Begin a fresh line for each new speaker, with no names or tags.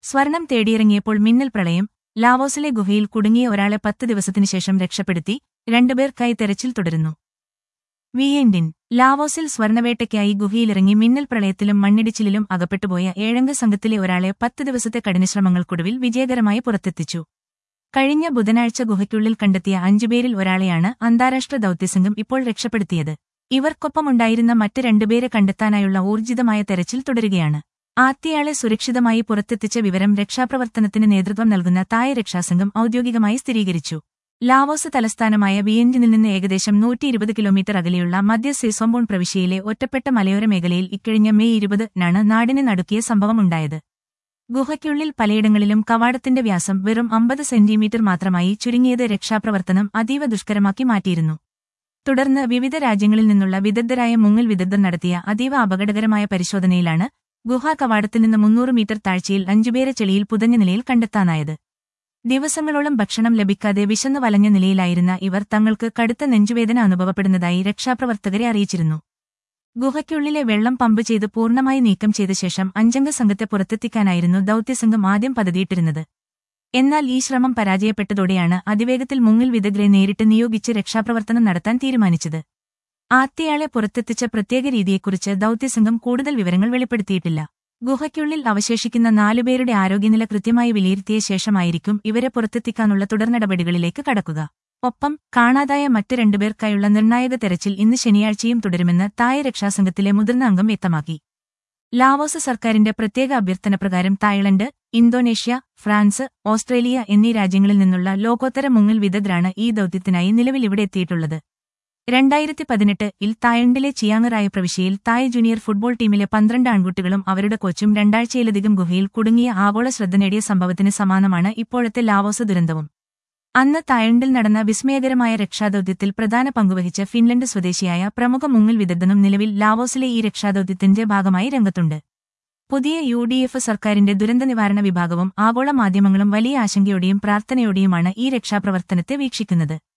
സ്വർണം തേടിയിറങ്ങിയപ്പോൾ മിന്നൽ പ്രളയം ലാവോസിലെ ഗുഹയിൽ കുടുങ്ങിയ ഒരാളെ പത്ത് ദിവസത്തിനു ശേഷം രക്ഷപ്പെടുത്തി രണ്ടുപേർക്കായി തെരച്ചിൽ തുടരുന്നു വിയൻഡിൻ ലാവോസിൽ സ്വർണവേട്ടയ്ക്കായി ഗുഹയിലിറങ്ങി മിന്നൽ പ്രളയത്തിലും മണ്ണിടിച്ചിലിലും അകപ്പെട്ടുപോയ ഏഴംഗ സംഘത്തിലെ ഒരാളെ പത്ത് ദിവസത്തെ കഠിനശ്രമങ്ങൾക്കൊടുവിൽ വിജയകരമായി പുറത്തെത്തിച്ചു കഴിഞ്ഞ ബുധനാഴ്ച ഗുഹയ്ക്കുള്ളിൽ കണ്ടെത്തിയ അഞ്ചുപേരിൽ ഒരാളെയാണ് അന്താരാഷ്ട്ര ദൌത്യസംഘം ഇപ്പോൾ രക്ഷപ്പെടുത്തിയത് ഇവർക്കൊപ്പമുണ്ടായിരുന്ന മറ്റ് രണ്ടുപേരെ കണ്ടെത്താനായുള്ള ഊർജിതമായ തെരച്ചിൽ തുടരുകയാണ് ആദ്യയാളെ സുരക്ഷിതമായി പുറത്തെത്തിച്ച വിവരം രക്ഷാപ്രവർത്തനത്തിന് നേതൃത്വം നൽകുന്ന തായ് രക്ഷാസംഘം ഔദ്യോഗികമായി സ്ഥിരീകരിച്ചു ലാവോസ് തലസ്ഥാനമായ വിയന്റിനിൽ നിന്ന് ഏകദേശം നൂറ്റി ഇരുപത് കിലോമീറ്റർ അകലെയുള്ള മധ്യ സെസോംബോൺ പ്രവിശ്യയിലെ ഒറ്റപ്പെട്ട മലയോര മേഖലയിൽ ഇക്കഴിഞ്ഞ മെയ് ഇരുപതിനാണ് നാടിനെ നടുക്കിയ സംഭവമുണ്ടായത് ഗുഹയ്ക്കുള്ളിൽ പലയിടങ്ങളിലും കവാടത്തിന്റെ വ്യാസം വെറും അമ്പത് സെന്റിമീറ്റർ മാത്രമായി ചുരുങ്ങിയത് രക്ഷാപ്രവർത്തനം അതീവ ദുഷ്കരമാക്കി മാറ്റിയിരുന്നു തുടർന്ന് വിവിധ രാജ്യങ്ങളിൽ നിന്നുള്ള വിദഗ്ധരായ മുങ്ങൽ വിദഗ്ധർ നടത്തിയ അതീവ അപകടകരമായ പരിശോധനയിലാണ് ഗുഹാ കവാടത്തിൽ നിന്ന് മുന്നൂറ് മീറ്റർ താഴ്ചയിൽ അഞ്ചുപേരെ ചെളിയിൽ പുതഞ്ഞ നിലയിൽ കണ്ടെത്താനായത് ദിവസങ്ങളോളം ഭക്ഷണം ലഭിക്കാതെ വിശന്നു വലഞ്ഞ നിലയിലായിരുന്ന ഇവർ തങ്ങൾക്ക് കടുത്ത നെഞ്ചുവേദന അനുഭവപ്പെടുന്നതായി രക്ഷാപ്രവർത്തകരെ അറിയിച്ചിരുന്നു ഗുഹയ്ക്കുള്ളിലെ വെള്ളം പമ്പ് ചെയ്ത് പൂർണ്ണമായി നീക്കം ചെയ്ത ശേഷം അഞ്ചംഗ സംഘത്തെ പുറത്തെത്തിക്കാനായിരുന്നു ദൌത്യസംഘം ആദ്യം പദ്ധതിയിട്ടിരുന്നത് എന്നാൽ ഈ ശ്രമം പരാജയപ്പെട്ടതോടെയാണ് അതിവേഗത്തിൽ മുങ്ങിൽ വിദഗ്ധരെ നേരിട്ട് നിയോഗിച്ച് രക്ഷാപ്രവർത്തനം നടത്താൻ തീരുമാനിച്ചത് ആദ്യയാളെ പുറത്തെത്തിച്ച പ്രത്യേക രീതിയെക്കുറിച്ച് ദൌത്യസംഘം കൂടുതൽ വിവരങ്ങൾ വെളിപ്പെടുത്തിയിട്ടില്ല ഗുഹയ്ക്കുള്ളിൽ അവശേഷിക്കുന്ന നാലുപേരുടെ ആരോഗ്യനില കൃത്യമായി വിലയിരുത്തിയ ശേഷമായിരിക്കും ഇവരെ പുറത്തെത്തിക്കാനുള്ള തുടർനടപടികളിലേക്ക് കടക്കുക ഒപ്പം കാണാതായ മറ്റ് രണ്ടുപേർക്കായുള്ള നിർണായക തെരച്ചിൽ ഇന്ന് ശനിയാഴ്ചയും തുടരുമെന്ന് തായ് രക്ഷാസംഘത്തിലെ മുതിർന്ന അംഗം വ്യക്തമാക്കി ലാവോസ് സർക്കാരിന്റെ പ്രത്യേക അഭ്യർത്ഥനപ്രകാരം തായ്ലൻഡ് ഇന്തോനേഷ്യ ഫ്രാൻസ് ഓസ്ട്രേലിയ എന്നീ രാജ്യങ്ങളിൽ നിന്നുള്ള ലോകോത്തര മുങ്ങൽ വിദഗ്ധരാണ് ഈ ദൌത്യത്തിനായി നിലവിൽ ഇവിടെ എത്തിയിട്ടുള്ളത് രണ്ടായിരത്തി പതിനെട്ട് ഇൽ തായ്ലൻഡിലെ ചിയാങ്ങറായ പ്രവിശ്യയിൽ തായ് ജൂനിയർ ഫുട്ബോൾ ടീമിലെ പന്ത്രണ്ട് ആൺകുട്ടികളും അവരുടെ കോച്ചും രണ്ടാഴ്ചയിലധികം ഗുഹയിൽ കുടുങ്ങിയ ആഗോള ശ്രദ്ധ നേടിയ സംഭവത്തിന് സമാനമാണ് ഇപ്പോഴത്തെ ലാവോസ് ദുരന്തവും അന്ന് തായ്ലൻഡിൽ നടന്ന വിസ്മയകരമായ രക്ഷാദൌത്യത്തിൽ പ്രധാന പങ്കുവഹിച്ച ഫിൻലൻഡ് സ്വദേശിയായ പ്രമുഖ മുങ്ങൽ വിദഗ്ധനും നിലവിൽ ലാവോസിലെ ഈ രക്ഷാദൌത്യത്തിന്റെ ഭാഗമായി രംഗത്തുണ്ട് പുതിയ യു ഡി എഫ് സർക്കാരിന്റെ ദുരന്ത നിവാരണ വിഭാഗവും ആഗോള മാധ്യമങ്ങളും വലിയ ആശങ്കയോടെയും പ്രാർത്ഥനയോടെയുമാണ് ഈ രക്ഷാപ്രവർത്തനത്തെ വീക്ഷിക്കുന്നത്